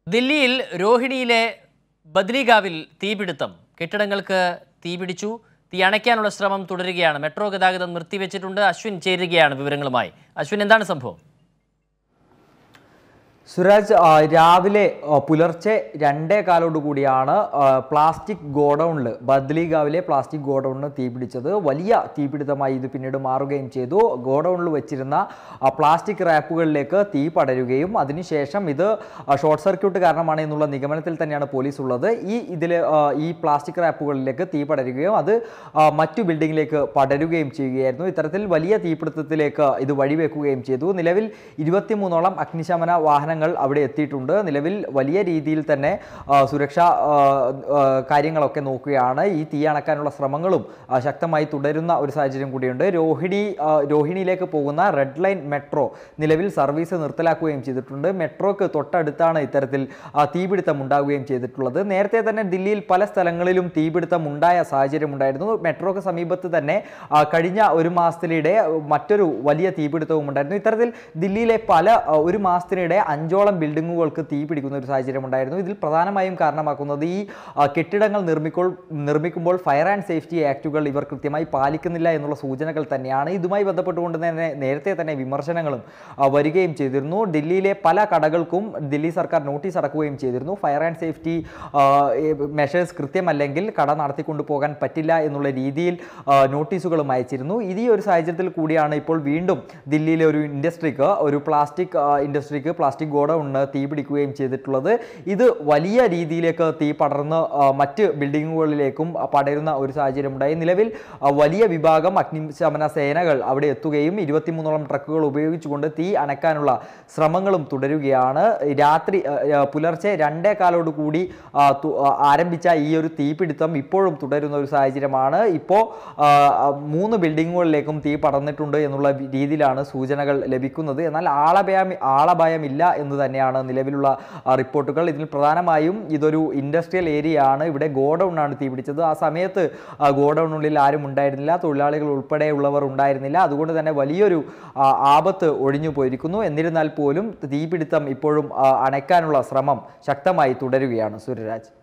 ദില്ലിയിൽ രോഹിണിയിലെ ബദ്രിഗാവിൽ തീപിടുത്തം കെട്ടിടങ്ങൾക്ക് തീപിടിച്ചു തീ അണയ്ക്കാനുള്ള ശ്രമം തുടരുകയാണ് മെട്രോ ഗതാഗതം നിർത്തിവെച്ചിട്ടുണ്ട് അശ്വിൻ ചേരുകയാണ് വിവരങ്ങളുമായി അശ്വിൻ എന്താണ് സംഭവം സുരാജ് ആ, രാവിലെ ആ, പുലർച്ചെ രണ്ടേ കാലോട് കൂടിയാണ് ആ, പ്ലാസ്റ്റിക് ഗോഡൌണിൽ ബദ്ലിഗാവിലെ പ്ലാസ്റ്റിക് ഗോഡൌണിന് തീപിടിച്ചത് വലിയ തീപിടുത്തമായി ഇത് പിന്നീട് മാറുകയും ചെയ്തു ഗോഡൌണിൽ വെച്ചിരുന്ന ആ, പ്ലാസ്റ്റിക് റാപ്പുകളിലേക്ക് തീ പടരുകയും അതിനുശേഷം ഇത് ആ, ഷോർട്ട് സർക്യൂട്ട് കാരണമാണ് എന്നുള്ള നിഗമനത്തിൽ തന്നെയാണ് പോലീസ് ഉള്ളത് ഈ ഇതിൽ ഈ പ്ലാസ്റ്റിക് റാപ്പുകളിലേക്ക് തീ പടരുകയും അത് ആ, മറ്റു ബിൽഡിങ്ങിലേക്ക് പടരുകയും ചെയ്യുകയായിരുന്നു ഇത്തരത്തിൽ വലിയ തീപിടുത്തത്തിലേക്ക് ഇത് വഴിവെക്കുകയും ചെയ്തു നിലവിൽ ഇരുപത്തിമൂന്നോളം അഗ്നിശമന വാഹനങ്ങൾ അവിടെ എത്തിയിട്ടുണ്ട് നിലവിൽ വലിയ രീതിയിൽ തന്നെ ആ, സുരക്ഷാ ആ, ആ, കാര്യങ്ങളൊക്കെ നോക്കുകയാണ് ഈ തീ അണക്കാനുള്ള ശ്രമങ്ങളും ആ, ശക്തമായി തുടരുന്ന ഒരു സാഹചര്യം കൂടിയുണ്ട് രോഹിണി ആ, രോഹിണിയിലേക്ക് പോകുന്ന റെഡ് ലൈൻ മെട്രോ നിലവിൽ സർവീസ് നിർത്തലാക്കുകയും ചെയ്തിട്ടുണ്ട് മെട്രോക്ക് തൊട്ടടുത്താണ് ഇത്തരത്തിൽ ആ, തീപിടുത്തം ഉണ്ടാവുകയും ചെയ്തിട്ടുള്ളത് നേരത്തെ തന്നെ ദില്ലിയിൽ പല സ്ഥലങ്ങളിലും തീപിടുത്തം ഉണ്ടായ സാഹചര്യം ഉണ്ടായിരുന്നു മെട്രോക്ക് സമീപത്ത് തന്നെ ആ, കഴിഞ്ഞ ഒരു മാസത്തിനിടെ മറ്റൊരു വലിയ തീപിടുത്തവും ഉണ്ടായിരുന്നു ഇത്തരത്തിൽ ദില്ലിയിലെ പല ആ, ഒരു മാസത്തിനിടെ അഞ്ചോളം ബിൽഡിങ്ങുകൾക്ക് തീ പിടിക്കുന്ന ഒരു സാഹചര്യം ഉണ്ടായിരുന്നു ഇതിൽ പ്രധാനമായും കാരണമാക്കുന്നത് ഈ ആ, കെട്ടിടങ്ങൾ നിർമ്മിക്കോൾ നിർമ്മിക്കുമ്പോൾ ഫയർ ആൻഡ് സേഫ്റ്റി ആക്ടുകൾ ഇവർ കൃത്യമായി പാലിക്കുന്നില്ല എന്നുള്ള സൂചനകൾ തന്നെയാണ് ഇതുമായി ബന്ധപ്പെട്ടുകൊണ്ട് തന്നെ നേരത്തെ തന്നെ വിമർശനങ്ങളും ആ, വരികയും ചെയ്തിരുന്നു ദില്ലിയിലെ പല കടകൾക്കും ദില്ലി സർക്കാർ നോട്ടീസ് അടക്കുകയും ചെയ്തിരുന്നു ഫയർ ആൻഡ് സേഫ്റ്റി മെഷേഴ്സ് കൃത്യമല്ലെങ്കിൽ കട നടത്തിക്കൊണ്ടു പോകാൻ പറ്റില്ല എന്നുള്ള രീതിയിൽ ആ, നോട്ടീസുകളും അയച്ചിരുന്നു ഇത് ഈ ഒരു സാഹചര്യത്തിൽ കൂടിയാണ് ഇപ്പോൾ വീണ്ടും ദില്ലിയിലെ ഒരു ഇൻഡസ്ട്രിക്ക് ഒരു പ്ലാസ്റ്റിക് ആ, ഇൻഡസ്ട്രിക്ക് പ്ലാസ്റ്റിക് ഗോഡൌണിന് തീ പിടിക്കുകയും ചെയ്തിട്ടുള്ളത് ഇത് വലിയ രീതിയിലേക്ക് തീ പടർന്ന് ആ, മറ്റ് ബിൽഡിങ്ങുകളിലേക്കും പടരുന്ന ഒരു സാഹചര്യം ഉണ്ടായി നിലവിൽ ആ, വലിയ വിഭാഗം അഗ്നിശമന സേനകൾ അവിടെ എത്തുകയും ഇരുപത്തിമൂന്നോളം ട്രക്കുകൾ ഉപയോഗിച്ചുകൊണ്ട് തീ അണക്കാനുള്ള ശ്രമങ്ങളും തുടരുകയാണ് രാത്രി ആ, ആ, പുലർച്ചെ രണ്ടേ കാലോട് കൂടി ആ, തു- ആ, ആരംഭിച്ച ഈ ഒരു തീപിടുത്തം ഇപ്പോഴും തുടരുന്ന ഒരു സാഹചര്യമാണ് ഇപ്പോൾ മൂന്ന് ബിൽഡിങ്ങുകളിലേക്കും തീ പടർന്നിട്ടുണ്ട് എന്നുള്ള വി- രീതിയിലാണ് സൂചനകൾ ലഭിക്കുന്നത് എന്നാൽ ആളഭയം ആളഭയമില്ല എന്ന് തന്നെയാണ് നിലവിലുള്ള ആ, റിപ്പോർട്ടുകൾ ഇതിൽ പ്രധാനമായും ഇതൊരു ഇൻഡസ്ട്രിയൽ ഏരിയ ആണ് ഇവിടെ ഗോഡൌൺ ആണ് തീ പിടിച്ചത് ആ സമയത്ത് ആ, ഗോഡൌണിനുള്ളിൽ ആരും ഉണ്ടായിരുന്നില്ല തൊഴിലാളികൾ ഉൾപ്പെടെയുള്ളവർ ഉണ്ടായിരുന്നില്ല അതുകൊണ്ട് തന്നെ വലിയൊരു ആ, ആപത്ത് ഒഴിഞ്ഞു പോയിരിക്കുന്നു എന്നിരുന്നാൽ പോലും തീപിടുത്തം ഇപ്പോഴും ആ, അണയ്ക്കാനുള്ള ശ്രമം ശക്തമായി തുടരുകയാണ് സൂര്യരാജ്